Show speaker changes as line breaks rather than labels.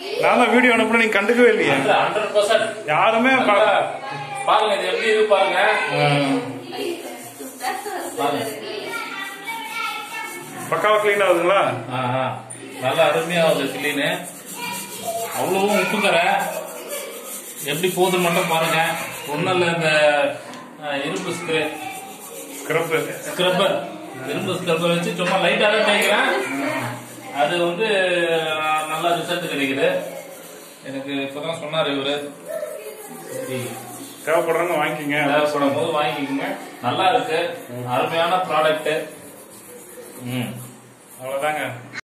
நான் தான் வீடியோ அனுப்புன நீங்க கண்டுக்கவே இல்லையே
ஹண்ட்ரட் பர்சன்ட்
யாருமே பா-
பாருங்க இது எப்படி இருக்கு பாருங்க
ஆ,
பாருங்க
பக்காவா கிளீன் ஆகுதுங்களா
ஆ, ஆ. நல்லா அருமையா ஒரு கிளீனு அவ்வளவும் உப்புக்கரை எப்படி போகுதுன்னு மட்டும் பாருங்க ஒன்றும் இல்லை இந்த ஆ, இரும்பு ஸ்க்ரே
ஸ்க்ரப்
ஸ்க்ரப்பர் இரும்பு ஸ்க்ரப்பர் வச்சு சும்மா லைட்டாக தான் தேய்க்கிறேன் அது வந்து ஆ, நல்லா ரிசல்ட் கிடைக்குது எனக்கு இப்பதான் சொன்னார் இவரு சரி
தேவைப்படுறவங்க வாங்கிக்கிங்க
தேவைப்படும் போது வாங்கிக்கோங்க நல்லா இருக்கு அருமையான ப்ராடக்ட் ம்
அவ்வளவுதாங்க